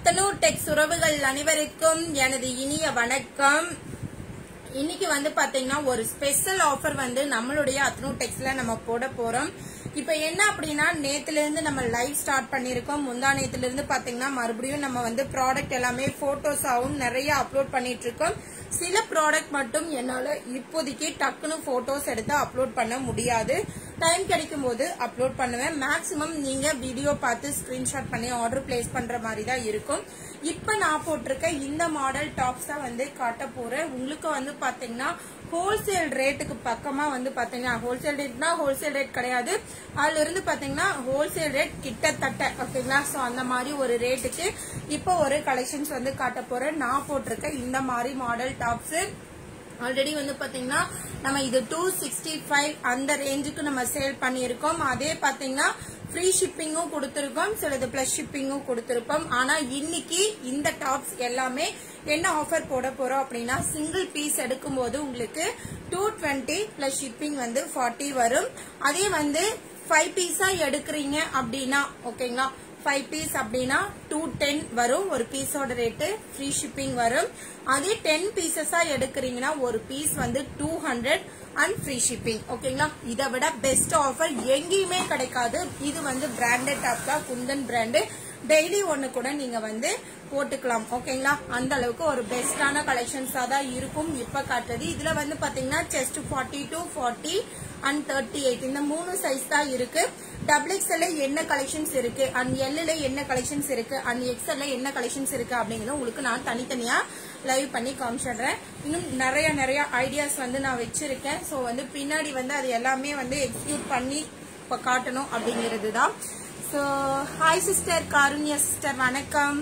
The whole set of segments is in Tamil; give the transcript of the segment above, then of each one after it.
அத்தனூர் டெக்ஸ் உறவுகள் அனைவருக்கும் எனது இனிய வணக்கம் இன்னைக்கு வந்து பாத்தீங்கன்னா ஒரு ஸ்பெஷல் ஆஃபர் வந்து நம்மளுடைய அத்தனூர் டெக்ஸ்ல நம்ம போட போறோம் இப்ப என்ன அப்படின்னா நேத்துல இருந்து நம்ம லைவ் ஸ்டார்ட் பண்ணிருக்கோம் முந்தா நேத்துல இருந்து பாத்தீங்கன்னா மறுபடியும் நம்ம வந்து ப்ராடக்ட் எல்லாமே போட்டோஸாவும் நிறைய அப்லோட் பண்ணிட்டு இருக்கோம் சில ப்ராடக்ட் மட்டும் என்னால இப்போதைக்கு டக்குன்னு போட்டோஸ் எடுத்து அப்லோட் பண்ண முடியாது டைம் கிடைக்கும் போது அப்லோட் பண்ணுவேன் மேக்சிமம் நீங்க வீடியோ பார்த்து ஸ்கிரீன்ஷாட் பண்ணி ஆர்டர் பிளேஸ் பண்ற மாதிரி தான் இருக்கும் இப்ப நான் போட்டிருக்க இந்த மாடல் டாப்ஸ் தான் வந்து காட்ட போறேன் உங்களுக்கு வந்து பாத்தீங்கன்னா ஹோல்சேல் ரேட்டுக்கு பக்கமா வந்து பாத்தீங்கன்னா ஹோல்சேல் ரேட்னா ஹோல்சேல் ரேட் கிடையாது அதுல இருந்து பாத்தீங்கன்னா ஹோல்சேல் ரேட் கிட்டத்தட்ட ஓகேங்களா சோ அந்த மாதிரி ஒரு ரேட்டுக்கு இப்போ ஒரு கலெக்ஷன்ஸ் வந்து காட்ட போறேன் நான் போட்டிருக்க இந்த மாதிரி மாடல் டாப்ஸ் ஆல்ரெடி வந்து பாத்தீங்கன்னா நம்ம இது டூ சிக்ஸ்டி ஃபைவ் அந்த ரேஞ்சுக்கு நம்ம சேல் பண்ணியிருக்கோம் அதே பாத்தீங்கன்னா ஃப்ரீ ஷிப்பிங்கும் கொடுத்திருக்கோம் சிலது பிளஸ் ஷிப்பிங்கும் கொடுத்திருப்போம் ஆனா இன்னைக்கு இந்த டாப்ஸ் எல்லாமே என்ன ஆஃபர் போட போறோம் அப்படின்னா சிங்கிள் பீஸ் எடுக்கும் போது உங்களுக்கு டூ டுவெண்ட்டி பிளஸ் ஷிப்பிங் வந்து ஃபார்ட்டி வரும் அதே வந்து ஃபைவ் பீஸா எடுக்கிறீங்க அப்படின்னா ஓகேங்களா ஃபைவ் பீஸ் அப்படின்னா டூ டென் வரும் ஒரு பீஸோட ரேட்டு ஃப்ரீ ஷிப்பிங் வரும் அதே டென் பீசஸா எடுக்கிறீங்கன்னா ஒரு பீஸ் வந்து two hundred and free shipping ஓகேங்களா இதை விட பெஸ்ட் ஆஃபர் எங்கேயுமே கிடைக்காது இது வந்து பிராண்டட் டாப் தான் குந்தன் பிராண்டு டெய்லி ஒன்னு கூட நீங்க வந்து போட்டுக்கலாம் ஓகேங்களா அந்த அளவுக்கு ஒரு பெஸ்டான கலெக்ஷன்ஸா தான் இருக்கும் இப்ப காட்டுறது இதுல வந்து பாத்தீங்கன்னா chest forty two forty and thirty eight இந்த மூணு சைஸ் தான் இருக்கு டபுள் எக்ஸ்எல்ல என்ன கலெக்ஷன்ஸ் இருக்கு அண்ட் எல்ல என்ன கலெக்ஷன்ஸ் இருக்கு அண்ட் எக்ஸ்எல்ல என்ன கலெக்ஷன்ஸ் இருக்கு அப்படிங்கறத உங்களுக்கு நான் தனித்தனியா லைவ் பண்ணி காமிச்சிடுறேன் இன்னும் நிறைய நிறைய ஐடியாஸ் வந்து நான் வச்சிருக்கேன் ஸோ வந்து பின்னாடி வந்து அது எல்லாமே வந்து எக்ஸிக்யூட் பண்ணி இப்போ காட்டணும் அப்படிங்கிறது தான் so hi sister Karunya sister வணக்கம்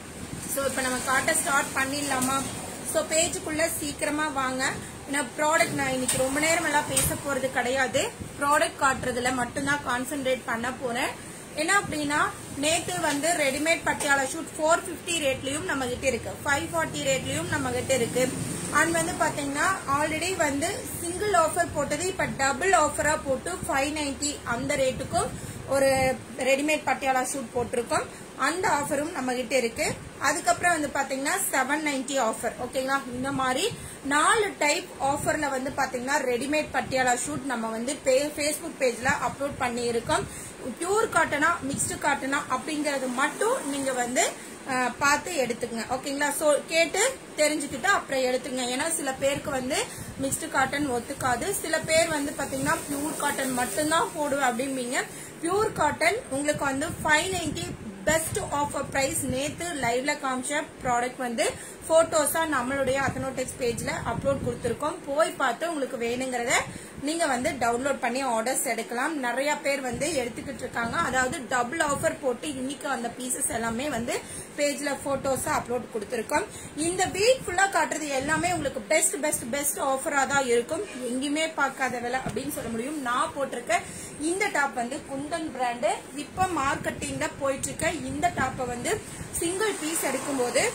ஸோ இப்போ நம்ம காட்ட ஸ்டார்ட் பண்ணிடலாமா ஸோ பேஜுக்குள்ள சீக்கிரமா வாங்க ஏன்னா ப்ராடக்ட் நான் இன்னைக்கு ரொம்ப நேரம் எல்லாம் பேச போறது கிடையாது ப்ராடக்ட் காட்டுறதுல மட்டும்தான் கான்சென்ட்ரேட் பண்ண போறேன் என்ன அப்படின்னா நேத்து வந்து readymade Patiala suit four fifty ரேட்லயும் நம்ம கிட்ட இருக்கு ஃபைவ் ஃபார்ட்டி ரேட்லயும் நம்ம கிட்ட இருக்கு அண்ட் வந்து பாத்தீங்கன்னா ஆல்ரெடி வந்து சிங்கிள் ஆஃபர் போட்டது இப்ப டபுள் ஆஃபரா போட்டு ஃபைவ் நைன்டி அந்த ரேட்டுக்கும் ஒரு ரெடிமேட் பட்டியாலா ஷூட் போட்டிருக்கோம் அந்த ஆஃபரும் நம்ம கிட்ட இருக்கு அதுக்கப்புறம் வந்து பாத்தீங்கன்னா செவன் நைன்டி ஆஃபர் ஓகேங்களா இந்த மாதிரி நாலு டைப் ஆஃபர்ல வந்து பாத்தீங்கன்னா ரெடிமேட் பட்டியாலா ஷூட் நம்ம வந்து ஃபேஸ்புக் பேஜ்ல அப்லோட் பண்ணி இருக்கோம் பியூர் காட்டனா மிக்ஸ்டு காட்டனா அப்படிங்கறது மட்டும் நீங்க வந்து பார்த்து எடுத்துக்கங்க ஓகேங்களா ஸோ கேட்டு தெரிஞ்சுக்கிட்டு அப்புறம் எடுத்துங்க ஏன்னா சில பேருக்கு வந்து மிக்ஸ்டு காட்டன் ஒத்துக்காது சில பேர் வந்து பாத்தீங்கன்னா பியூர் காட்டன் மட்டும்தான் போடுவேன் அப்படிம்பீங்க பியூர் காட்டன் உங்களுக்கு வந்து five ninety best offer price நேத்து லைவ்ல காமிச்ச ப்ராடக்ட் வந்து போட்டோஸா நம்மளுடைய அத்தனோடெக்ஸ் பேஜ்ல அப்லோட் கொடுத்துருக்கோம் போய் பார்த்து உங்களுக்கு வேணுங்கிறத நீங்க வந்து டவுன்லோட் பண்ணி ஆர்டர்ஸ் எடுக்கலாம் நிறைய பேர் வந்து எடுத்துக்கிட்டு இருக்காங்க அதாவது டபுள் ஆஃபர் போட்டு இன்னைக்கு அந்த பீசஸ் எல்லாமே வந்து பேஜ்ல போட்டோஸா அப்லோட் கொடுத்துருக்கோம் இந்த வீக் ஃபுல்லா காட்டுறது எல்லாமே உங்களுக்கு பெஸ்ட் பெஸ்ட் பெஸ்ட் ஆஃபரா தான் இருக்கும் எங்கேயுமே பார்க்காத விலை அப்படின்னு சொல்ல முடியும் நான் போட்டிருக்க இந்த டாப் வந்து குந்தன் பிராண்டு இப்ப மார்க்கெட்டிங்ல போயிட்டு இருக்க இந்த டாப்பை வந்து சிங்கிள் பீஸ் எடுக்கும்போது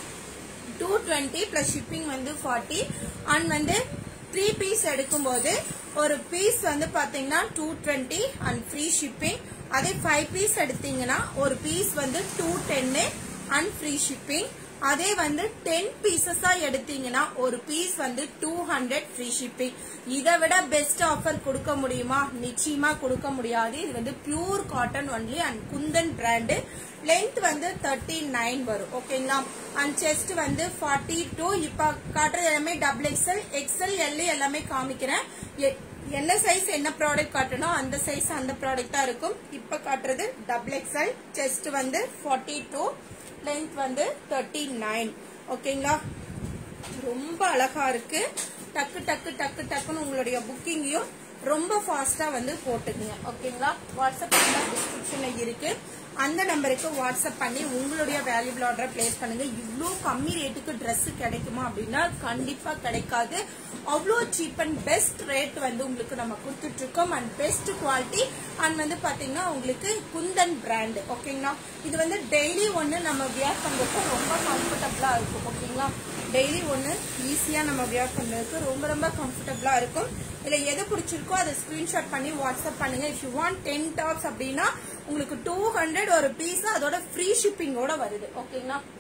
டூ டுவெண்ட்டி பிளஸ் ஷிப்பிங் வந்து ஃபார்ட்டி அண்ட் வந்து த்ரீ பீஸ் எடுக்கும்போது ஒரு பீஸ் வந்து பாத்தீங்கன்னா two twenty and free shipping அதே ஃபைவ் பீஸ் எடுத்தீங்கன்னா ஒரு பீஸ் வந்து டூ டென்னு அண்ட் ஃப்ரீ ஷிப்பிங் அதே வந்து டென் பீசஸா எடுத்தீங்கன்னா ஒரு பீஸ் வந்து டூ ஹண்ட்ரட் ஃப்ரீ ஷிப்பிங் இதை விட பெஸ்ட் ஆஃபர் கொடுக்க முடியுமா நிச்சயமா கொடுக்க முடியாது இது வந்து pure cotton only and Kundan brand length வந்து தேர்ட்டி நைன் வரும் ஓகேங்களா அண்ட் செஸ்ட் வந்து ஃபார்ட்டி டூ இப்ப காட்டுறது எல்லாமே டபுள் எக்ஸ்எல் எக்ஸ்எல் எல் எல்லாமே காமிக்கிறேன் என்ன சைஸ் என்ன ப்ராடக்ட் காட்டணும் அந்த சைஸ் அந்த ப்ராடக்ட் தான் இருக்கும் இப்ப காட்டுறது டபுள் எக்ஸ்எல் செஸ்ட் வந்து ஃபார்ட்டி டூ லென்த் வந்து தேர்ட்டி நைன் ஓகேங்களா ரொம்ப அழகா இருக்கு டக்கு டக்கு டக்கு டக்குன்னு உங்களுடைய புக்கிங்கையும் ரொம்ப ஃபாஸ்டா வந்து போட்டுக்குங்க ஓகேங்களா வாட்ஸ்அப் நம்பர் டிஸ்கிரிப்ஷன்ல இருக்கு அந்த நம்பருக்கு வாட்ஸ்அப் பண்ணி உங்களுடைய வேல்யூபிள் ஆர்டரை பிளேஸ் பண்ணுங்க இவ்வளோ கம்மி ரேட்டுக்கு Dress கிடைக்குமா அப்படின்னா கண்டிப்பா கிடைக்காது அவ்வளோ சீப் அண்ட் பெஸ்ட் ரேட் வந்து உங்களுக்கு நம்ம கொடுத்துட்டு இருக்கோம் அண்ட் பெஸ்ட் குவாலிட்டி அண்ட் வந்து பாத்தீங்கன்னா உங்களுக்கு குந்தன் பிராண்ட் ஓகேங்களா இது வந்து டெய்லி ஒன்று நம்ம வியர் பண்றதுக்கு ரொம்ப கம்ஃபர்டபுளா இருக்கும் ஓகேங்களா டெய்லி ஒன்று ஈஸியா நம்ம வியர் பண்றதுக்கு ரொம்ப ரொம்ப கம்ஃபர்டபுளா இருக்கும் இதுல எது பிடிச்சிருக்கோ அதை ஸ்கிரீன்ஷாட் பண்ணி வாட்ஸ்அப் பண்ணுங்க if you want ten tops அப்படின்னா உங்களுக்கு டூ ஹண்ட்ரட் ஒரு பீஸ் அதோட ஃப்ரீ ஷிப்பிங்கோட வருது ஓகேங்களா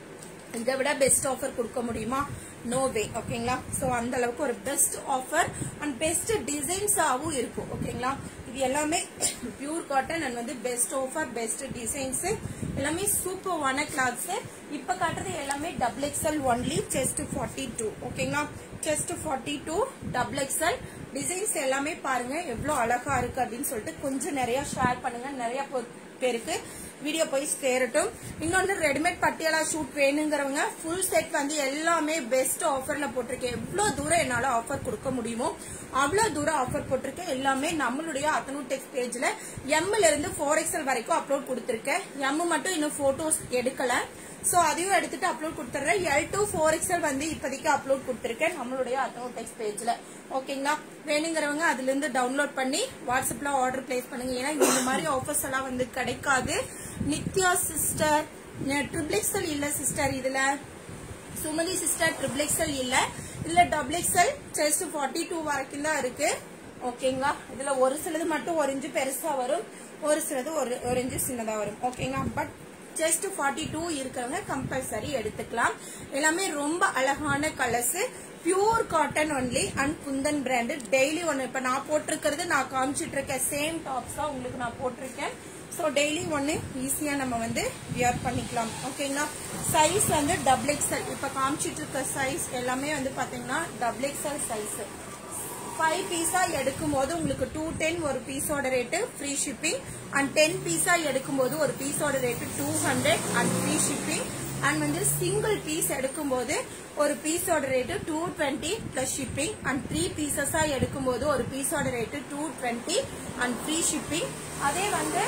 இதை விட பெஸ்ட் ஆஃபர் கொடுக்க முடியுமா நோ வே ஓகேங்களா ஸோ அந்த அளவுக்கு ஒரு பெஸ்ட் ஆஃபர் அண்ட் பெஸ்ட் டிசைன்ஸாகவும் இருக்கும் ஓகேங்களா இது எல்லாமே பியூர் காட்டன் அண்ட் வந்து பெஸ்ட் ஆஃபர் பெஸ்ட் டிசைன்ஸ் எல்லாமே சூப்பர்வான கிளாத்ஸ் இப்ப காட்டுறது எல்லாமே double XL only chest forty two ஓகேங்களா chest forty two double XL designs எல்லாமே பாருங்க எவ்வளவு அழகா இருக்கு அப்படின்னு சொல்லிட்டு கொஞ்சம் நிறைய ஷேர் பண்ணுங்க நிறைய போ- பேருக்கு வீடியோ போய் சேரட்டும் இன்னொன்று ரெடிமேட் பட்டியாலா ஷூட் வேணுங்கிறவங்க ஃபுல் செட் வந்து எல்லாமே பெஸ்ட் ஆஃபர்ல போட்டிருக்கேன் எவ்வளவு தூரம் என்னால ஆஃபர் கொடுக்க முடியுமோ அவ்வளவு தூரம் ஆஃபர் போட்டிருக்கேன் எல்லாமே நம்மளுடைய அத்தனூ டெக்ஸ் பேஜ்ல எம்ல இருந்து ஃபோர் எக்ஸல் வரைக்கும் அப்லோட் கொடுத்திருக்கேன் எம் மட்டும் இன்னும் போட்டோஸ் எடுக்கல சோ அதையும் எடுத்துட்டு அப்லோட் கொடுத்துறேன் எல் டூ ஃபோர் எக்ஸல் வந்து இப்போதைக்கு அப்லோட் கொடுத்திருக்கேன் நம்மளுடைய அத்தனூ டெக்ஸ் பேஜ்ல ஓகேங்களா வேணுங்கிறவங்க அதுல இருந்து டவுன்லோட் பண்ணி வாட்ஸ்அப்ல ஆர்டர் பிளேஸ் பண்ணுங்க ஏன்னா இந்த மாதிரி ஆஃபர்ஸ் எல்லாம் வந்து கிடைக்காது நித்யா சிஸ்டர் ட்ரிபிள் எக்ஸல் இல்ல சிஸ்டர் இதுல சுமதி சிஸ்டர் ட்ரிபிள் எக்ஸல் இல்ல இதுல double XL chest forty two வரைக்கும் தான் இருக்கு ஓகேங்களா இதுல ஒரு சிலது மட்டும் ஒரு இன்ச்சு பெருசா வரும் ஒரு சிலது ஒரு ஒரு இன்ச்சு சின்னதா வரும் ஓகேங்களா பட் ஜஸ்ட் ஃபார்ட்டி டூ இருக்கிறவங்க கம்பல்சரி எடுத்துக்கலாம் எல்லாமே ரொம்ப அழகான colours pure cotton only and Kundan brand daily ஒன்று இப்போ நான் போட்டிருக்கிறது நான் காமிச்சிட்டு இருக்கேன் சேம் டாப்ஸ் தான் உங்களுக்கு நான் போட்டிருக்கேன் ஸோ டெய்லி ஒன்று ஈஸியாக நம்ம வந்து வியர் பண்ணிக்கலாம் ஓகேங்களா சைஸ் வந்து டபுள் எக்ஸ்எல் இப்போ காமிச்சிட்டு இருக்க சைஸ் எல்லாமே வந்து பார்த்தீங்கன்னா டபுள் எக்ஸ்எல் சைஸ் ஃபைவ் பீஸா எடுக்கும் போது உங்களுக்கு டூ டென் ஒரு பீஸோட rate free shipping and ten பீஸா எடுக்கும் போது ஒரு பீஸோட rate two hundred and free shipping and வந்து சிங்கிள் பீஸ் எடுக்கும்போது ஒரு பீஸோட rate two twenty plus shipping and three பீசஸா எடுக்கும்போது ஒரு பீஸோட rate two twenty and free shipping அதே வந்து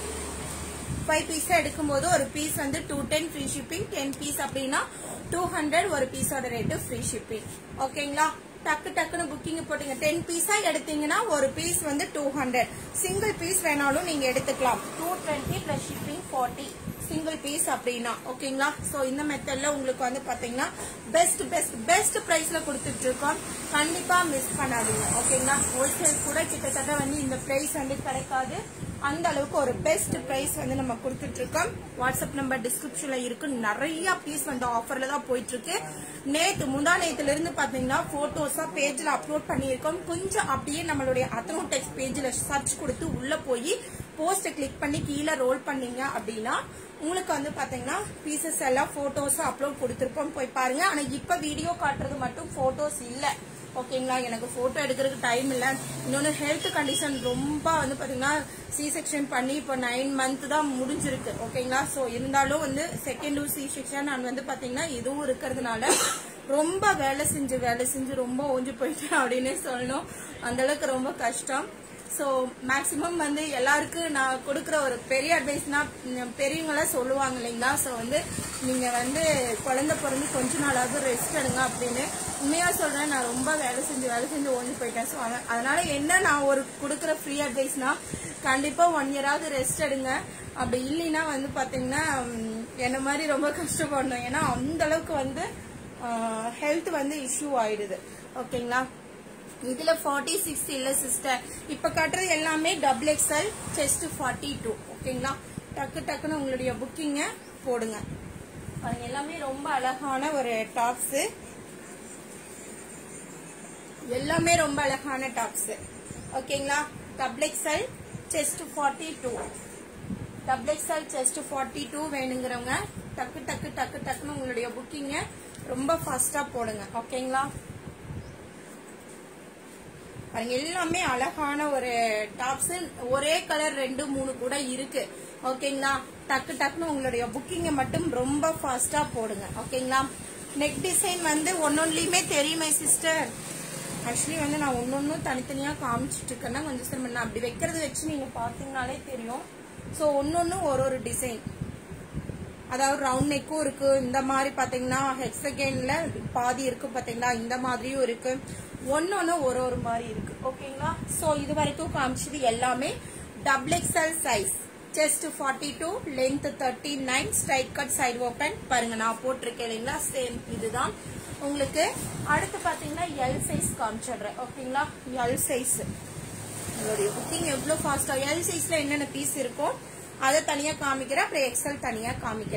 ஃபைவ் பீஸா எடுக்கும்போது ஒரு பீஸ் வந்து two ten free shipping ten piece அப்படின்னா டூ ஹண்ட்ரட் ஒரு பீஸோட ரேட்டு ஃப்ரீ ஷிப்பிங் ஓகேங்களா டக்கு டக்குன்னு புக்கிங் போட்டீங்க டென் பீஸா எடுத்தீங்கன்னா ஒரு பீஸ் வந்து டூ ஹண்ட்ரட் சிங்கிள் பீஸ் வேணாலும் நீங்க எடுத்துக்கலாம் two twenty plus shipping forty single piece அப்படின்னா ஓகேங்களா சோ இந்த மெத்தட்ல உங்களுக்கு வந்து பாத்தீங்கன்னா பெஸ்ட் பெஸ்ட் பெஸ்ட் பிரைஸ்ல கொடுத்துட்டு இருக்கோம் கண்டிப்பா மிஸ் பண்ணாதீங்க ஓகேங்களா ஹோல்சேல் கூட கிட்டத்தட்ட வந்து இந்த பிரைஸ் வந்து கிடைக்காது அந்த அளவுக்கு ஒரு பெஸ்ட் பிரைஸ் வந்து நம்ம கொடுத்துட்டு இருக்கோம் வாட்ஸ்அப் நம்பர் டிஸ்கிரிப்ஷன்ல இருக்கு நிறைய பீஸ் வந்து ஆஃபர்ல தான் போயிட்டு இருக்கு நேத்து முந்தா நேத்துல இருந்து பாத்தீங்கன்னா போட்டோஸா பேஜ்ல அப்லோட் பண்ணியிருக்கோம் கொஞ்சம் அப்படியே நம்மளுடைய அத்தனோ டெக்ஸ்ட் பேஜ்ல சர்ச் கொடுத்து உள்ள போய் போஸ்ட் கிளிக் பண்ணி கீழே ரோல் பண்ணீங்க அப்படின்னா உங்களுக்கு வந்து பாத்தீங்கன்னா பீசஸ் எல்லாம் போட்டோஸ் அப்லோட் கொடுத்திருப்போம் போய் பாருங்க ஆனா இப்ப வீடியோ காட்டுறது மட்டும் போட்டோஸ் இல்ல ஓகேங்களா எனக்கு போட்டோ எடுக்கிறதுக்கு டைம் இல்ல இன்னொன்னு ஹெல்த் கண்டிஷன் ரொம்ப வந்து பாத்தீங்கன்னா சி செக்ஷன் பண்ணி இப்போ நைன் மந்த் தான் முடிஞ்சிருக்கு ஓகேங்களா சோ இருந்தாலும் வந்து செகண்ட் சி செக்ஷன் நான் வந்து பாத்தீங்கன்னா இதுவும் இருக்கிறதுனால ரொம்ப வேலை செஞ்சு வேலை செஞ்சு ரொம்ப ஓஞ்சு போயிட்டேன் அப்படின்னு சொல்லணும் அந்த அளவுக்கு ரொம்ப கஷ்டம் ஸோ மேக்சிமம் வந்து எல்லாருக்கும் நான் கொடுக்குற ஒரு பெரிய அட்வைஸ்னா பெரியவங்களாம் சொல்லுவாங்க இல்லைங்களா ஸோ வந்து நீங்க வந்து குழந்தை பிறந்து கொஞ்ச நாளாவது ரெஸ்ட் எடுங்க அப்படின்னு உண்மையா சொல்றேன் நான் ரொம்ப வேலை செஞ்சு வேலை செஞ்சு ஓடி போயிட்டேன் ஸோ அதனால என்ன நான் ஒரு கொடுக்குற ஃப்ரீ அட்வைஸ்னா கண்டிப்பா ஒன் இயராவது ரெஸ்ட் எடுங்க அப்படி இல்லைன்னா வந்து பாத்தீங்கன்னா உம், என்ன மாதிரி ரொம்ப கஷ்டப்படணும் ஏன்னா அந்த அளவுக்கு வந்து ஹெல்த் வந்து இஷ்யூ ஆயிடுது ஓகேங்களா இதுல ஃபார்ட்டி சிக்ஸ் இல்ல சிஸ்டர் இப்ப கட்டுறது எல்லாமே double XL chest forty two ஓகேங்களா டக்கு டக்குன்னு உங்களுடைய புக்கிங்க போடுங்க பாருங்க எல்லாமே ரொம்ப அழகான ஒரு டாப்ஸ் எல்லாமே ரொம்ப அழகான டாப்ஸ் ஓகேங்களா double XL chest forty two double XL chest forty two வேணுங்கிறவங்க டக்கு டக்கு டக்கு டக்குன்னு உங்களுடைய புக்கிங்க ரொம்ப ஃபாஸ்டா போடுங்க ஓகேங்களா பாருங்க எல்லாமே அழகான ஒரு டாப்ஸ் ஒரே கலர் ரெண்டு மூணு கூட இருக்கு ஓகேங்களா டக்கு டக்குன்னு உங்களுடைய புக்கிங்க மட்டும் ரொம்ப ஃபாஸ்டா போடுங்க ஓகேங்களா நெக் டிசைன் வந்து ஒன்னொன்னுலயுமே தெரியுமே சிஸ்டர் ஆக்சுவலி வந்து நான் ஒன்னொன்னும் தனித்தனியா காமிச்சிட்டு இருக்கேன்னா கொஞ்சம் சிரமம் நான் அப்படி வைக்கிறது வச்சு நீங்க பாத்தீங்கனாலே தெரியும் சோ ஒன்னொன்னும் ஒரு ஒரு டிசைன் அதாவது ரவுண்ட் நெக்கும் இருக்கு இந்த மாதிரி பாத்தீங்கன்னா ஹெக்ஸகேன்ல பாதி இருக்கு பாத்தீங்களா இந்த மாதிரியும் இருக்கு ஒன்னொன்னு ஒரு ஒரு மாதிரி இருக்கு ஓகேங்களா சோ இது வரைக்கும் காமிச்சது எல்லாமே double XL size chest forty two length thirty nine straight cut side open பாருங்க நான் போட்டிருக்கேன் இல்லைங்களா சேம் இதுதான் உங்களுக்கு அடுத்து பாத்தீங்கன்னா எல் சைஸ் காமிச்சிடுறேன் ஓகேங்களா எல் சைஸ் உங்களுடைய புக்கிங் எவ்வளவு ஃபாஸ்டா எல் சைஸ்ல என்னென்ன பீஸ் இருக்கோ அதை தனியா காமிக்கிறேன் அப்புறம் எக்ஸல் தனியா காமிக்கிறேன்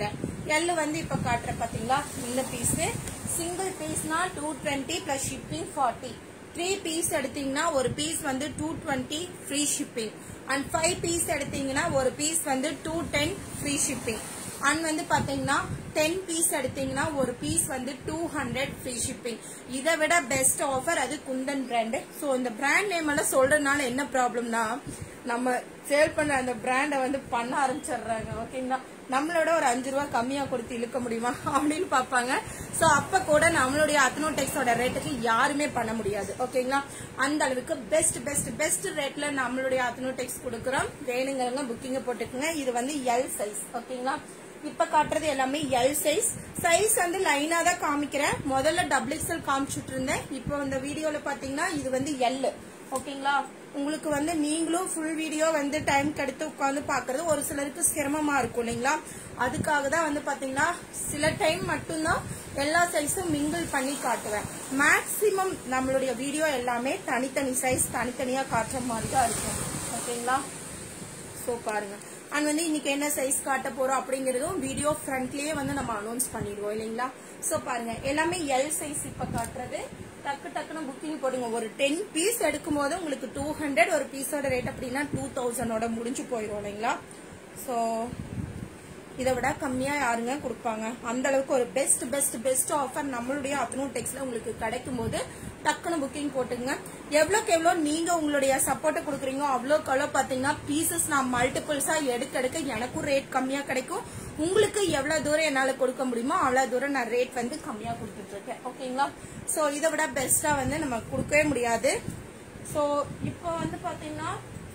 எல் வந்து இப்ப காட்டுற பாத்தீங்களா இந்த பீஸ் சிங்கிள் பீஸ்னா two twenty plus shipping forty three piece எடுத்தீங்கன்னா ஒரு பீஸ் வந்து two twenty free shipping and five piece எடுத்தீங்கன்னா ஒரு பீஸ் வந்து two ten free shipping and வந்து பாத்தீங்கன்னா டென் பீஸ் எடுத்தீங்கன்னா ஒரு பீஸ் வந்து டூ ஹண்ட்ரட் ஃப்ரீ ஷிப்பிங் இதை விட பெஸ்ட் ஆஃபர் அது குந்தன் பிராண்டு ஸோ இந்த பிராண்ட் நேம் எல்லாம் சொல்றதுனால என்ன ப்ராப்ளம்னா நம்ம சேல் பண்ற அந்த பிராண்டை வந்து பண்ண ஆரம்பிச்சிடுறாங்க ஓகேங்களா நம்மளோட ஒரு அஞ்சு ரூபா கம்மியா கொடுத்து இழுக்க முடியுமா அப்படின்னு பார்ப்பாங்க சோ அப்ப கூட நம்மளுடைய அத்னோடெக்ஸோட ரேட்டுக்கு யாருமே பண்ண முடியாது ஓகேங்களா அந்த அளவுக்கு பெஸ்ட் பெஸ்ட் பெஸ்ட் ரேட்ல நம்மளுடைய அத்னோடெக்ஸ் கொடுக்குறோம் வேணுங்கிறவங்க புக்கிங் போட்டுக்குங்க இது வந்து எல் சைஸ் ஓகேங்களா இப்ப காட்டுறது எல்லாமே எல் சைஸ் சைஸ் வந்து லைனா தான் காமிக்கிறேன் முதல்ல டபுள் எக்ஸ்எல் காமிச்சிட்டு இருந்தேன் இப்போ இந்த வீடியோல பாத்தீங்கன்னா இது வந்து எல் ஓகேங்களா உங்களுக்கு வந்து நீங்களும் ஃபுல் வீடியோ வந்து டைம் எடுத்து உட்காந்து பாக்குறது ஒரு சிலருக்கு சிரமமா இருக்கும் இல்லைங்களா அதுக்காக தான் வந்து பாத்தீங்கன்னா சில டைம் மட்டும்தான் எல்லா சைஸும் மிங்கிள் பண்ணி காட்டுவேன் மேக்சிமம் நம்மளுடைய வீடியோ எல்லாமே தனித்தனி சைஸ் தனித்தனியா காட்டுற மாதிரி தான் இருக்கும் ஓகேங்களா ஸோ பாருங்க அண்ட் வந்து இன்னைக்கு என்ன சைஸ் காட்ட போறோம் அப்படிங்கறதும் வீடியோ ஃப்ரண்ட்லயே வந்து நம்ம அனௌன்ஸ் பண்ணிடுவோம் இல்லைங்களா ஸோ பாருங்க எல்லாமே எல் சைஸ் இப்ப காட்டுறது டக்கு டக்குன்னு புக்கிங் போடுங்க ஒரு டென் பீஸ் எடுக்கும் போது உங்களுக்கு டூ ஹண்ட்ரட் ஒரு பீஸோட ரேட் அப்படின்னா டூ தௌசண்டோட முடிஞ்சு போயிடும் இல்லைங்களா ஸோ இதை விட கம்மியா யாருங்க கொடுப்பாங்க அந்த அளவுக்கு ஒரு பெஸ்ட் பெஸ்ட் பெஸ்ட் ஆஃபர் நம்மளுடைய அத்தனூ டெக்ஸ்ல உங்களுக்கு கிடைக்கும் போது டக்குன்னு புக்கிங் போட்டுங்க எவ்வளோக்கு எவ்வளோ நீங்க உங்களுடைய சப்போர்ட்டை கொடுக்குறீங்களோ அவ்வளோக்கு அவ்வளோ பாத்தீங்கன்னா பீசஸ் நான் மல்டிபிள்ஸா எடுக்க எடுக்க எனக்கும் ரேட் கம்மியா கிடைக்கும் உங்களுக்கு எவ்வளவு தூரம் என்னால கொடுக்க முடியுமோ அவ்வளவு தூரம் நான் ரேட் வந்து கம்மியா கொடுத்துட்டு இருக்கேன் ஓகேங்களா சோ இதை விட பெஸ்டா வந்து நம்ம கொடுக்கவே முடியாது சோ இப்போ வந்து பாத்தீங்கன்னா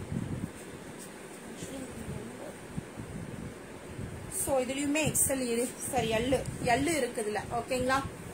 ஸோ இதுலயுமே எக்ஸல் இரு சரி எள்ளு எள்ளு இருக்குதுல ஓகேங்களா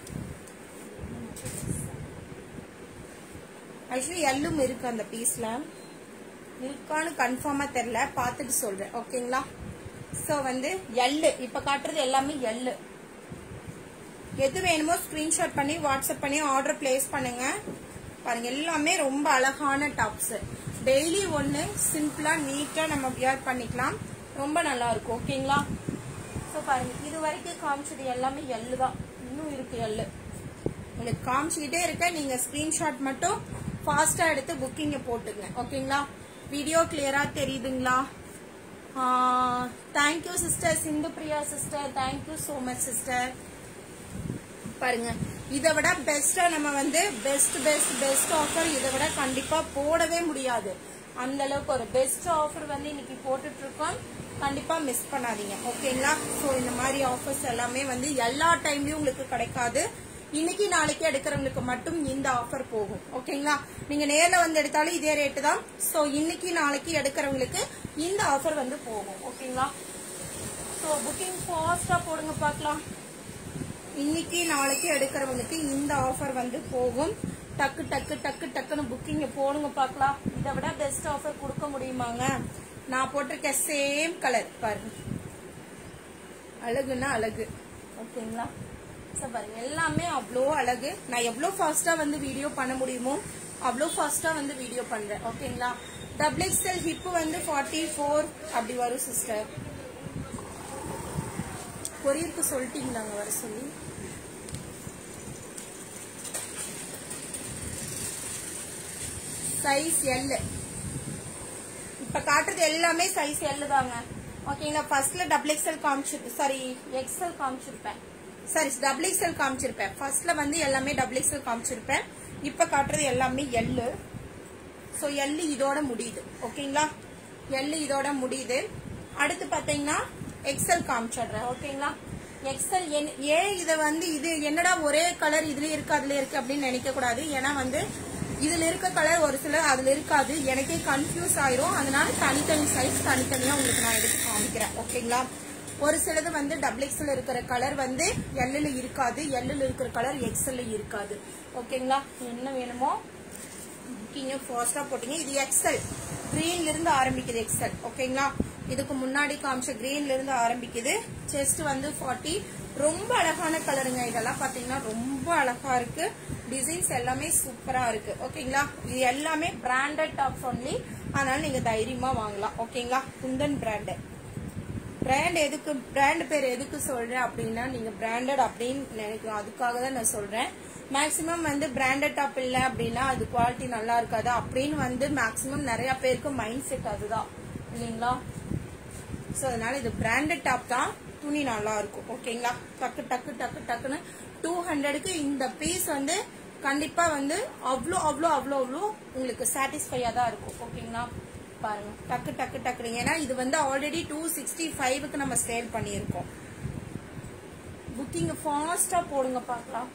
ஆக்சுவலி எள்ளும் இருக்கு அந்த பீஸ்ல இருக்கான்னு கன்ஃபார்மா தெரியல பார்த்துட்டு சொல்றேன் ஓகேங்களா ஸோ வந்து எள்ளு இப்ப காட்டுறது எல்லாமே எள்ளு எது வேணுமோ ஸ்கிரீன்ஷாட் பண்ணி வாட்ஸ்அப் பண்ணி ஆர்டர் பிளேஸ் பண்ணுங்க பாருங்க எல்லாமே ரொம்ப அழகான டாப்ஸ் டெய்லி ஒன்னு சிம்பிளா நீட்டா நம்ம வியர் பண்ணிக்கலாம் ரொம்ப நல்லா இருக்கும் ஓகேங்களா ஸோ பாருங்க இது வரைக்கும் காமிச்சது எல்லாமே எள்ளு தான் இன்னும் இருக்கு எள்ளு உங்களுக்கு காமிச்சுக்கிட்டே இருக்க நீங்க ஸ்கிரீன்ஷாட் மட்டும் ஃபாஸ்டா எடுத்து புக்கிங்க போட்டுங்க ஓகேங்களா வீடியோ கிளியரா தெரியுதுங்களா thank you sister Sindhu Priya sister thank you so much sister பாருங்க இதை விட பெஸ்டா நம்ம வந்து பெஸ்ட் பெஸ்ட் பெஸ்ட் ஆஃபர் இதை விட கண்டிப்பா போடவே முடியாது அந்த அளவுக்கு ஒரு பெஸ்ட் ஆஃபர் வந்து இன்னைக்கு போட்டுட்டு இருக்கோம் கண்டிப்பா மிஸ் பண்ணாதீங்க ஓகேங்களா சோ இந்த மாதிரி ஆஃபர்ஸ் எல்லாமே வந்து எல்லா டைம்லயும் உங்களுக்கு கிடைக்காது இன்னைக்கு நாளைக்கு எடுக்கிறவங்களுக்கு மட்டும் இந்த ஆஃபர் போகும் ஓகேங்களா நீங்க நேர்ல வந்து எடுத்தாலும் இதே ரேட்டு தான் சோ இன்னைக்கு நாளைக்கு எடுக்கிறவங்களுக்கு இந்த ஆஃபர் வந்து போகும் ஓகேங்களா சோ புக்கிங் ஃபாஸ்டா போடுங்க பார்க்கலாம் இன்னைக்கு நாளைக்கு எடுக்கிறவங்களுக்கு இந்த ஆஃபர் வந்து போகும் டக்கு டக்கு டக்கு டக்குன்னு புக்கிங்க போடுங்க பார்க்கலாம் இதை விட பெஸ்ட் ஆஃபர் கொடுக்க முடியுமாங்க நான் போட்டிருக்க சேம் கலர் பாருங்க அழகுன்னா அழகு ஓகேங்களா ஸோ பாருங்க எல்லாமே அவ்வளோ அழகு நான் எவ்வளோ ஃபாஸ்டா வந்து வீடியோ பண்ண முடியுமோ அவ்வளோ ஃபாஸ்டா வந்து வீடியோ பண்றேன் ஓகேங்களா டபுள் எக்ஸ்எல் ஹிப் வந்து ஃபார்ட்டி ஃபோர் அப்படி வரும் சிஸ்டர் கொரியருக்கு சொல்லிட்டீங்களாங்க வர சொல்லி சைஸ் எல் இப்ப காட்டுறது எல்லாமே சைஸ் எல் தாங்க ஓகேங்களா ஃபர்ஸ்ட்ல டபுள் எக்ஸ்எல் காமிச்சிரு சாரி எக்ஸ்எல் காமிச்சிருப்பேன் சாரி டபுள் எக்ஸ்எல் காமிச்சிருப்பேன் ஃபர்ஸ்ட்ல வந்து எல்லாமே டபுள் எக்ஸ்எல் காமிச்சிருப்பேன் இப்ப காட்டுறது எல்லாமே எல்லு ஸோ எல்லு இதோட முடியுது ஓகேங்களா எல்லு இதோட முடியுது அடுத்து பாத்தீங்கன்னா எக்ஸல் காமிச்சிடுறேன் ஓகேங்களா எக்ஸல் ஏன் இதை வந்து இது என்னடா ஒரே கலர் இதுல இருக்கு அதுல இருக்கு அப்படின்னு நினைக்க கூடாது ஏன்னா வந்து இதுல இருக்க கலர் ஒரு சிலர் அதுல இருக்காது எனக்கே கன்ஃபியூஸ் ஆயிரும் அதனால தனித்தனி சைஸ் தனித்தனியா உங்களுக்கு நான் எடுத்து காமிக்கிறேன் ஓகேங்களா ஒரு சிலது வந்து டபுள் எக்ஸ்எல் இருக்கிற கலர் வந்து எல்லுல இருக்காது எல்லுல இருக்கிற கலர் எக்ஸ்எல்ல இருக்காது ஓகேங்களா என்ன வேணுமோ புக்கிங்க ஃபாஸ்டா போட்டீங்க இது எக்ஸல் கிரீன்ல இருந்து ஆரம்பிக்குது எக்ஸல் ஓகேங்களா இதுக்கு முன்னாடி காமிச்ச கிரீன்ல இருந்து ஆரம்பிக்குது செஸ்ட் வந்து ஃபார்ட்டி ரொம்ப அழகான கலருங்க இதெல்லாம் பாத்தீங்கன்னா ரொம்ப அழகா இருக்கு டிசைன்ஸ் எல்லாமே சூப்பரா இருக்கு ஓகேங்களா இது எல்லாமே பிராண்டட் டாப்ஸ் ஒன்லி அதனால நீங்க தைரியமா வாங்கலாம் ஓகேங்களா குந்தன் பிராண்டு பிராண்ட் எதுக்கு பிராண்ட் பேர் எதுக்கு சொல்றேன் அப்படின்னா நீங்க பிராண்டட் அப்படின்னு நினைக்கிறோம் அதுக்காக தான் நான் சொல்றேன் மேக்சிமம் வந்து பிராண்டட் டாப் இல்ல அப்படின்னா அது குவாலிட்டி நல்லா இருக்காது அப்படின்னு வந்து மேக்சிமம் நிறைய பேருக்கு மைண்ட் செட் அதுதான் இல்லைங்களா ஸோ அதனால இது பிராண்டட் டாப் தான் துணி நல்லா இருக்கும் ஓகேங்களா டக்கு டக்கு டக்கு டக்குன்னு டூ ஹண்ட்ரடுக்கு இந்த பீஸ் வந்து கண்டிப்பா வந்து அவ்வளோ அவ்வளோ அவ்வளோ அவ்வளோ உங்களுக்கு சாட்டிஸ்ஃபையா தான் இருக்கும் ஓகேங்களா பாருங்க டக்கு டக்கு டக்குனு ஏன்னா இது வந்து ஆல்ரெடி டூ சிக்ஸ்டி ஃபைவ்க்கு நம்ம சேல் பண்ணியிருக்கோம் புக்கிங் ஃபாஸ்டா போடுங்க பார்க்கலாம்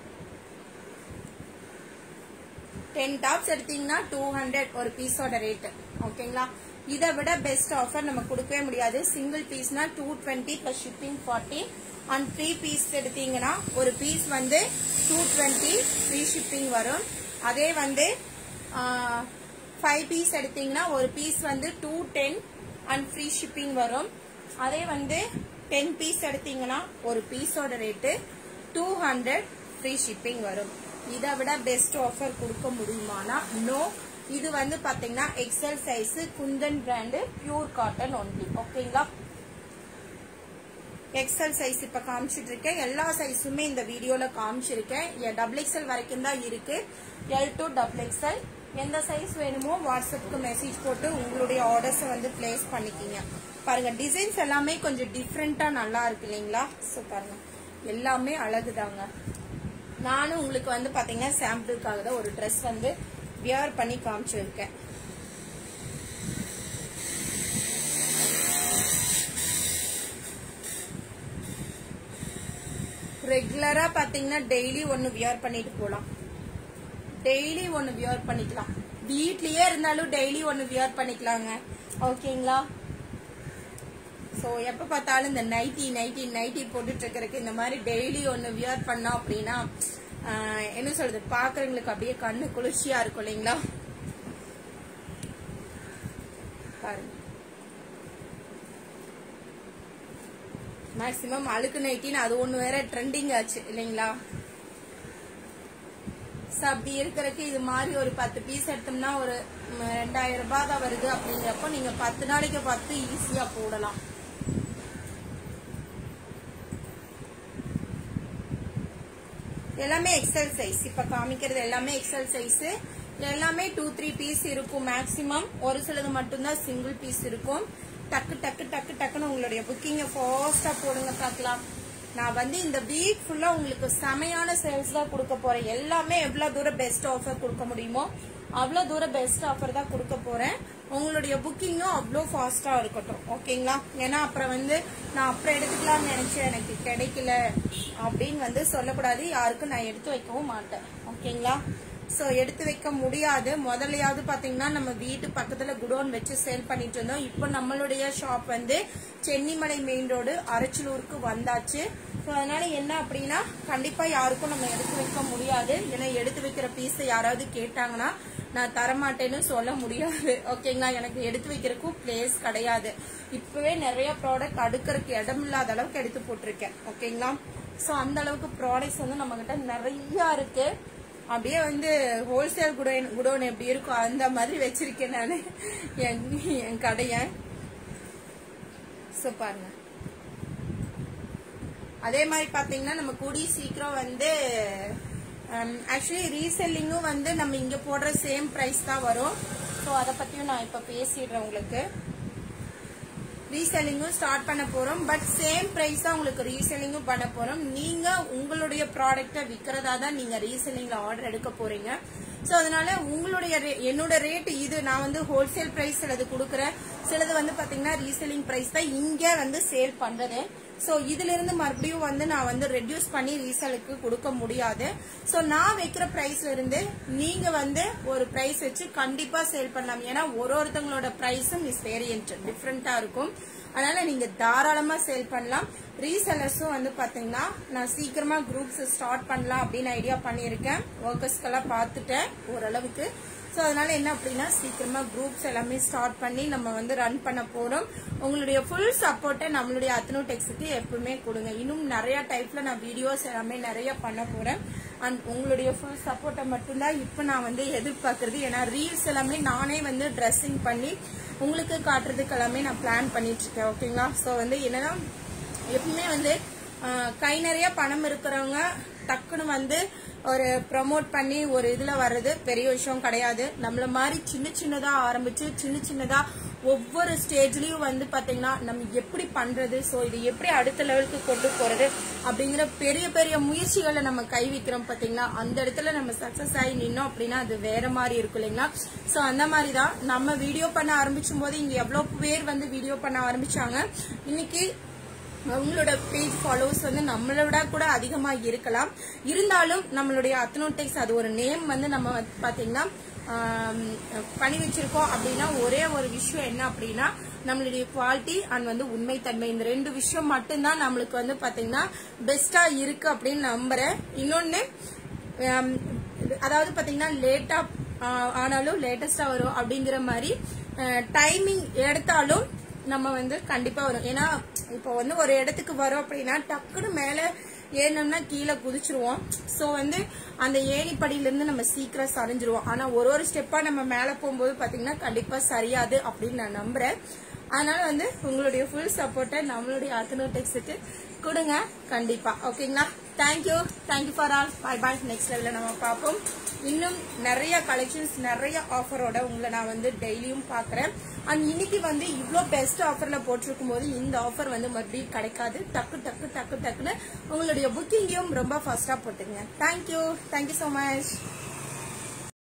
டென் டாப்ஸ் எடுத்தீங்கன்னா டூ ஹண்ட்ரட் ஒரு பீஸோட ரேட் ஓகேங்களா இதை விட பெஸ்ட் ஆஃபர் நம்ம கொடுக்கவே முடியாது சிங்கிள் பீஸ்னா two twenty plus shipping forty and three piece எடுத்தீங்கன்னா ஒரு பீஸ் வந்து டூ டுவெண்ட்டி ஃப்ரீ ஷிப்பிங் வரும் அதே வந்து ஃபைவ் பீஸ் எடுத்தீங்கன்னா ஒரு பீஸ் வந்து two ten and free shipping வரும் அதே வந்து டென் பீஸ் எடுத்தீங்கன்னா ஒரு பீஸோட rate two hundred free shipping வரும் இதை விட பெஸ்ட் ஆஃபர் கொடுக்க முடியுமானா நோ இது வந்து பாத்தீங்கன்னா XL size Kundan brand pure cotton only ஓகேங்களா எக்ஸல் சைஸ் இப்ப காமிச்சிட்டு இருக்கேன் எல்லா சைஸுமே இந்த வீடியோல காமிச்சிருக்கேன் டபுள் எக்ஸல் வரைக்கும் தான் இருக்கு எல் டு டபுள் எக்ஸல் எந்த சைஸ் வேணுமோ வாட்ஸ்அப்புக்கு மெசேஜ் போட்டு உங்களுடைய ஆர்டர்ஸ் வந்து பிளேஸ் பண்ணிக்கிங்க பாருங்க டிசைன்ஸ் எல்லாமே கொஞ்சம் டிஃப்ரெண்டா நல்லா இருக்கு இல்லைங்களா ஸோ பாருங்க எல்லாமே அழகுதாங்க நானும் உங்களுக்கு வந்து பாத்தீங்கன்னா சாம்பிளுக்காக தான் ஒரு ட்ரெஸ் வந்து வியர் பண்ணி காமிச்சிருக்கேன் ரெகுலரா பாத்தீங்கன்னா டெய்லி ஒன்னு வியர் பண்ணிட்டு போலாம் டெய்லி ஒன்னு வியர் பண்ணிக்கலாம் வீட்லயே இருந்தாலும் டெய்லி ஒன்னு வியர் பண்ணிக்கலாங்க ஓகேங்களா சோ எப்ப பார்த்தாலும் இந்த நைட்டி நைட்டி நைட்டி போட்டுட்டு இருக்கிறதுக்கு இந்த மாதிரி டெய்லி ஒன்னு வியர் பண்ணோம் அப்படின்னா ஆஹ், என்ன சொல்றது பாக்குறவங்களுக்கு அப்படியே கண்ணு குளிர்ச்சியா இருக்கும் இல்லைங்களா பாருங்க மேக்சிமம் அழுக்கு நைட்டின்னு அது ஒண்ணு வேற ட்ரெண்டிங் ஆச்சு இல்லைங்களா So, அப்படி இருக்கிறதுக்கு இது மாதிரி ஒரு பத்து பீஸ் எடுத்தோம்னா ஒரு ம், ரெண்டாயிரம் ரூபாய் தான் வருது அப்படிங்கிறப்போ நீங்க பத்து நாளைக்கு பத்து ஈஸியா போடலாம் எல்லாமே எக்ஸல் சைஸ் இப்ப காமிக்கிறது எல்லாமே எக்ஸல் சைஸ் எல்லாமே டூ த்ரீ பீஸ் இருக்கும் மேக்சிமம் ஒரு சிலது மட்டும்தான் சிங்கிள் பீஸ் இருக்கும் டக்கு டக்கு டக்கு டக்குன்னு உங்களுடைய புக்கிங்க ஃபாஸ்டா போடுங்க பார்க்கலாம் நான் வந்து இந்த வீக் ஃபுல்லா உங்களுக்கு செமையான சேல்ஸ் தான் கொடுக்க போறேன் எல்லாமே எவ்வளவு தூரம் பெஸ்ட் ஆஃபர் கொடுக்க முடியுமோ அவ்வளவு தூரம் பெஸ்ட் ஆஃபர் தான் கொடுக்க போறேன் உங்களுடைய புக்கிங்கும் அவ்வளோ ஃபாஸ்டா இருக்கட்டும் ஓகேங்களா ஏன்னா அப்புறம் வந்து நான் அப்புறம் எடுத்துக்கலாம்னு நினைச்சேன் எனக்கு கிடைக்கல அப்படின்னு வந்து சொல்லக்கூடாது யாருக்கும் நான் எடுத்து வைக்கவும் மாட்டேன் ஓகேங்களா சோ எடுத்து வைக்க முடியாது முதலையாவது பாத்தீங்கன்னா நம்ம வீட்டு பக்கத்துல குடோன் வச்சு சேல் பண்ணிட்டு இருந்தோம் இப்போ நம்மளுடைய ஷாப் வந்து சென்னிமலை மெயின் ரோடு அரச்சலூருக்கு வந்தாச்சு ஸோ அதனால என்ன அப்படின்னா கண்டிப்பா யாருக்கும் நம்ம எடுத்து வைக்க முடியாது ஏன்னா எடுத்து வைக்கிற பீஸ் யாராவது கேட்டாங்கன்னா நான் தரமாட்டேன்னு சொல்ல முடியாது ஓகேங்களா எனக்கு எடுத்து வைக்கிறதுக்கும் பிளேஸ் கிடையாது இப்பவே நிறைய ப்ராடக்ட் அடுக்கறதுக்கு இடம் இல்லாத அளவுக்கு எடுத்து போட்டிருக்கேன் ஓகேங்களா சோ அந்த அளவுக்கு ப்ராடக்ட்ஸ் வந்து நம்ம கிட்ட நிறைய இருக்கு அப்படியே வந்து ஹோல்சேல் குடோன் குடோன் எப்படி இருக்கும் அந்த மாதிரி வச்சிருக்கேன் நான் என் என் கடைய சோ பாருங்க அதே மாதிரி பாத்தீங்கன்னா நம்ம கூடி சீக்கிரம் வந்து ஆக்சுவலி ரீசெல்லிங்கும் வந்து நம்ம இங்க போடுற சேம் பிரைஸ் தான் வரும் ஸோ அதை பத்தியும் நான் இப்ப பேசிடுறேன் உங்களுக்கு ரீசெல்லிங்கும் ஸ்டார்ட் பண்ண போறோம் பட் சேம் பிரைஸ் தான் உங்களுக்கு ரீசெல்லிங்கும் பண்ண போறோம் நீங்க உங்களுடைய ப்ராடக்ட்டை விற்கிறதா தான் நீங்க ரீசெல்லிங்ல ஆர்டர் எடுக்க போறீங்க சோ அதனால உங்களுடைய rate- என்னோட ரேட் இது நான் வந்து ஹோல்சேல் பிரைஸ் சிலது கொடுக்குறேன் சிலது வந்து பாத்தீங்கன்னா ரீசெல்லிங் பிரைஸ் தான் இங்க வந்து சேல் பண்றது சோ இதுல இருந்து மறுபடியும் வந்து நான் வந்து ரெடியூஸ் பண்ணி ரீசேலுக்கு கொடுக்க முடியாது சோ நான் வைக்கிற பிரைஸ்ல இருந்து நீங்க வந்து ஒரு பிரைஸ் வச்சு கண்டிப்பா சேல் பண்ணலாம் ஏன்னா ஒரு ஒருத்தவங்களோட பிரைஸும் இஸ் வேரியன்ட் டிஃப்ரெண்டா இருக்கும் அதனால நீங்க தாராளமா சேல் பண்ணலாம் ரீசெல்லர்ஸும் வந்து பாத்தீங்கன்னா நான் சீக்கிரமா குரூப்ஸ் ஸ்டார்ட் பண்ணலாம் அப்படின்னு ஐடியா பண்ணியிருக்கேன் ஒர்க்கர்ஸ்க்கெல்லாம் பார்த்துட்டேன் ஓரளவுக்கு ஸோ ஸோ அதனால என்ன அப்படின்னா சீக்கிரமா குரூப்ஸ் எல்லாமே ஸ்டார்ட் பண்ணி நம்ம வந்து ரன் பண்ண போறோம் உங்களுடைய ஃபுல் சப்போர்ட்டை நம்மளுடைய அத்தனோ டெக்ஸுக்கு எப்பவுமே கொடுங்க இன்னும் நிறைய டைப்ல நான் வீடியோஸ் எல்லாமே நிறைய பண்ண போறேன் அண்ட் உங்களுடைய ஃபுல் சப்போர்ட்டை மட்டும்தான் இப்போ நான் வந்து எதிர்பார்க்கறது ஏன்னா ரீல்ஸ் எல்லாமே நானே வந்து ட்ரெஸ்ஸிங் பண்ணி உங்களுக்கு காட்டுறதுக்கு எல்லாமே நான் பிளான் பண்ணிட்டு இருக்கேன் ஓகேங்களா ஸோ வந்து என்னன்னா எப்பவுமே வந்து ஆஹ், கை நிறைய பணம் இருக்கிறவங்க டக்குன்னு வந்து ஒரு ப்ரமோட் பண்ணி ஒரு இதுல வர்றது பெரிய விஷயம் கிடையாது நம்மள மாதிரி சின்ன சின்னதா ஆரம்பிச்சு சின்ன சின்னதா ஒவ்வொரு ஸ்டேஜ்லயும் வந்து பாத்தீங்கன்னா நம்ம எப்படி பண்றது சோ இது எப்படி அடுத்த லெவலுக்கு கொண்டு போறது அப்படிங்கிற பெரிய பெரிய முயற்சிகளை நம்ம கை வைக்கிறோம் பாத்தீங்களா அந்த இடத்துல நம்ம சக்சஸ் ஆகி நின்னோம் அப்படின்னா அது வேற மாதிரி இருக்கும் இல்லைங்களா சோ அந்த மாதிரி தான் நம்ம வீடியோ பண்ண ஆரம்பிச்சும் போது இங்க எவ்வளவு பேர் வந்து வீடியோ பண்ண ஆரம்பிச்சாங்க இன்னைக்கு அவங்களோட பேஜ் ஃபாலோவர்ஸ் வந்து நம்மளை விட கூட அதிகமா இருக்கலாம் இருந்தாலும் நம்மளுடைய அத்தனோடெக்ஸ் அது ஒரு நேம் வந்து நம்ம வந்து பாத்தீங்கன்னா ஆம், பண்ணி வச்சிருக்கோம் அப்படின்னா ஒரே ஒரு விஷயம் என்ன அப்படின்னா நம்மளுடைய குவாலிட்டி அண்ட் வந்து உண்மைத்தன்மை இந்த ரெண்டு விஷயம் மட்டும்தான் நம்மளுக்கு வந்து பாத்தீங்கன்னா பெஸ்டா இருக்கு அப்படின்னு நம்புறேன் இன்னொன்னு ஆம், அதாவது பாத்தீங்கன்னா லேட்டா ஆனாலும் லேட்டஸ்டா வரும் அப்படிங்கிற மாதிரி டைமிங் எடுத்தாலும் நம்ம வந்து கண்டிப்பா வரும் ஏன்னா இப்போ வந்து ஒரு இடத்துக்கு வரோம் அப்படின்னா டக்குன்னு மேல ஏறணும்னா கீழே குதிச்சிருவோம் சோ வந்து அந்த ஏணிப்படியில இருந்து நம்ம சீக்கிரம் சரிஞ்சிருவோம் ஆனா ஒரு ஒரு ஸ்டெப்பா நம்ம மேல போகும்போது பாத்தீங்கன்னா கண்டிப்பா சரியாது அப்படின்னு நான் நம்புறேன் அதனால வந்து உங்களுடைய ஃபுல் சப்போர்ட்டை நம்மளுடைய அத்தனோடெக்ஸுக்கு கொடுங்க கண்டிப்பா ஓகேங்களா thank you thank you for all bye bye next லெவலில் நம்ம பார்ப்போம் இன்னும் நிறைய கலெக்ஷன்ஸ் நிறைய ஆஃபரோட உங்களை நான் வந்து டெய்லியும் பார்க்குறேன் அண்ட் இன்னைக்கு வந்து இவ்வளோ பெஸ்ட் ஆஃபரில் போட்டிருக்கும் போது இந்த ஆஃபர் வந்து மறுபடியும் கிடைக்காது டக்கு டக்கு டக்கு டக்குன்னு உங்களுடைய புக்கிங்கையும் ரொம்ப ஃபாஸ்ட்டாக போட்டுங்க தேங்க்யூ தேங்க்யூ ஸோ மச்